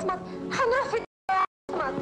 عصمت هنروح في يا عصمت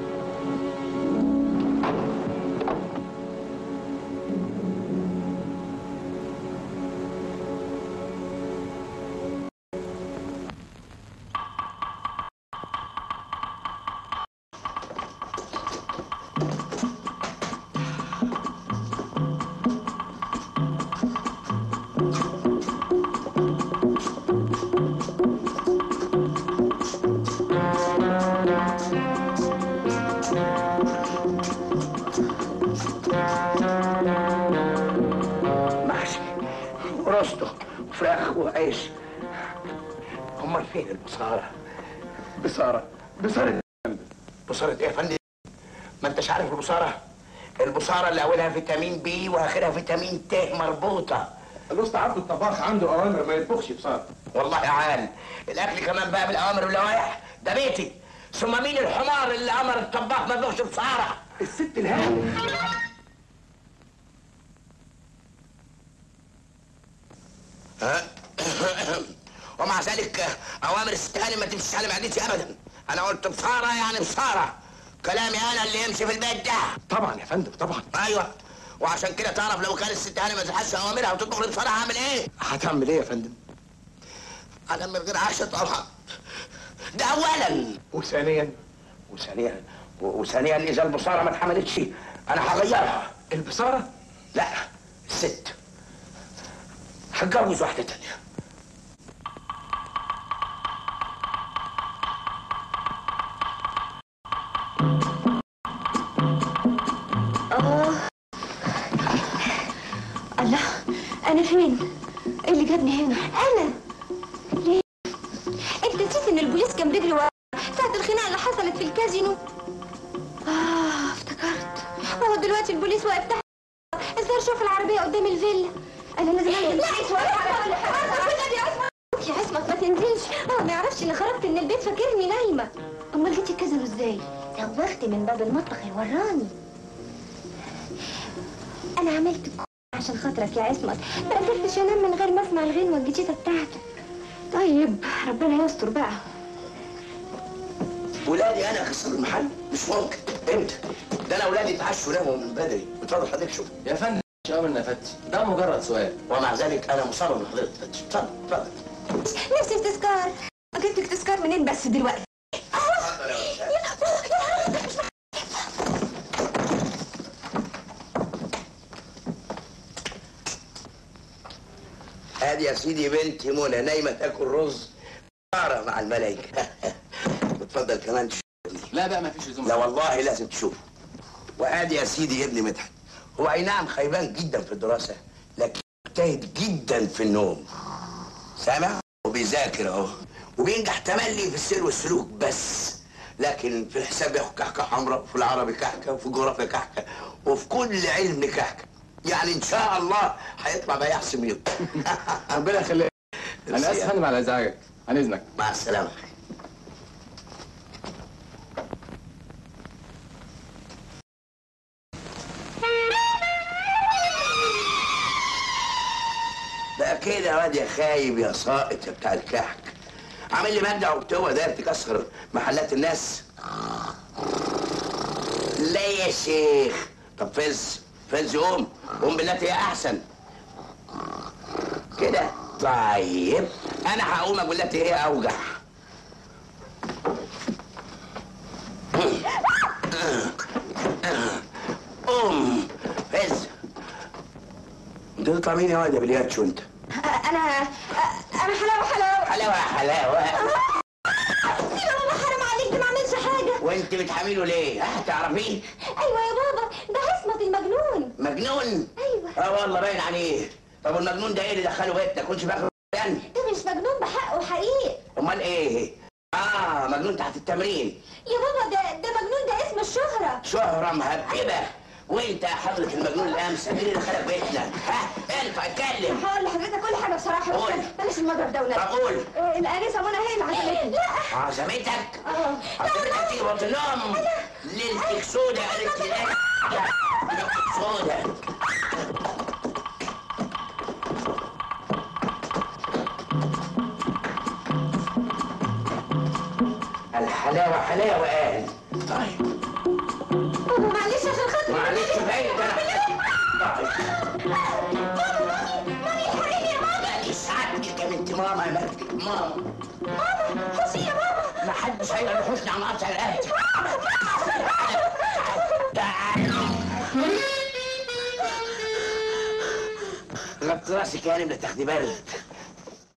محشي ورستو وفراخ وعيش امال فين البصاره بصارة بصارة بصاره ايه يا فندم ما انتش عارف البصاره البصاره اللي اولها فيتامين بي واخرها فيتامين ت مربوطه الوسط عبد الطباخ عنده اوامر ما يطبخش بصارة والله عال الاكل كمان بقى بالاوامر واللوائح ده بيتي ثم مين الحمار اللي امر الطباخ ما يطبخش بصاره الست الهانم ومع ذلك اوامر الست هانم ما تمشيش على معدتي ابدا انا قلت بصاره يعني بصاره كلامي انا اللي يمشي في البيت ده طبعا يا فندم طبعا ايوه وعشان كده تعرف لو كان الست هانم ما تلحقش اوامرها وتطبخ لي بصاره هعمل ايه؟ هتعمل ايه يا فندم انا من غير عشاء طبعا ده اولا وثانيا وثانيا و- وثانيا اذا البصاره ما اتحملتش انا هغيرها البصارة لا الست هتجوز واحده تانيه الله انا فين ايه اللي جابني هنا انا ليه انت نسيت ان البوليس كان بيجري ورا ساعه الخناقه اللي حصلت في الكازينو اه افتكرت هو دلوقتي البوليس واقف تحت ازاي اشوف العربيه قدام الفيلا انا لازم انزل لا يا عصمت ما تنزلش اه ما يعرفش اللي خرجت من البيت فاكرني نايمه امال جيتي الكازينو ازاي زوغت من باب المطبخ وراني انا عملت كل عشان خاطرك يا عصمت ما قدرتش انام من غير ما اسمع الغنوه الجديده بتاعتك طيب ربنا يستر بقى ولادي انا خسر المحل مش ممكن امتى ده انا ولادي اتعشوا ناموا من بدري اتفضل حضرتك شوف يا فندم مش امر نفتش ده مجرد سؤال ومع ذلك انا مصر ان حضرتك تفتش اتفضل اتفضل نفسي في تذكار جبت لك تذكار منين بس دلوقتي اتفضل يا أستاذ. ادي يا سيدي بنتي منى نايمه تاكل رز طارة مع الملايكه اتفضل كمان تشوف لا بقى ما فيش لزوم لا والله لازم تشوفه وادي يا سيدي ابني مدحت هو اي نعم خيبان جدا في الدراسه لكن مجتهد جدا في النوم سامع وبيذاكر اهو وبينجح تملي في السير والسلوك بس لكن في الحساب ياخد كحكه حمراء وفي العربي كحكه وفي الجغرافيا كحكه وفي كل علم كحكه يعني ان شاء الله هيطلع بياع سمير ربنا يخليك انا اسف يا فندم على ازعاجك عن اذنك مع السلامه بقى كده يا واد يا خايب يا ساقط يا بتاع الكحك عامل لي مادة وبتوه ده تكسر محلات الناس لا يا شيخ طب فز فز قوم قوم بالتي هي احسن كده طيب انا هقوم اقول لك ايه اوجع قوم فز انت تطلع مين يا واد يا بلياتشو انت انا انا حلاوه حلاوه حلاوه حلاوه يا بابا حرام عليك ده ما عملش حاجه وانت بتحمله ليه؟ ها تعرفيه؟ ايوه يا بابا ده عصمت المجنون مجنون؟ ايوه اه والله باين عليه طب والمجنون ده ايه اللي دخله بيتنا؟ كنتش فاكره يعني؟ ده مش مجنون بحقه حقيقي امال ايه؟ اه مجنون تحت التمرين يا بابا ده ده مجنون ده اسم الشهرة شهرة مهببة وانت يا حضرة المجنون الامس مين اللي دخلك بيتنا؟ ها؟ انت اتكلم هقول لحضرتك كل حاجة بصراحة بس قول. بلاش المضرب ده طب ولا قول الآنسة منى هي اللي عزمتني لا عزمتك؟ اه عزمتك تيجي بطن النوم ليلتك سودة قالت لي ايه؟ ليلتك سودة حلاوه حلاوه قال طيب بابا معلش عشان خاطر معلش بعيد انا مامي الحقيني يا ماما طيب سعادتك يا بنت ماما يا مالك ماما ماما حسي يا ماما ما حدش هيقدر يحوشني عن قطع رقبتي تعال غطي راسك يا هانم لا تاخدي برد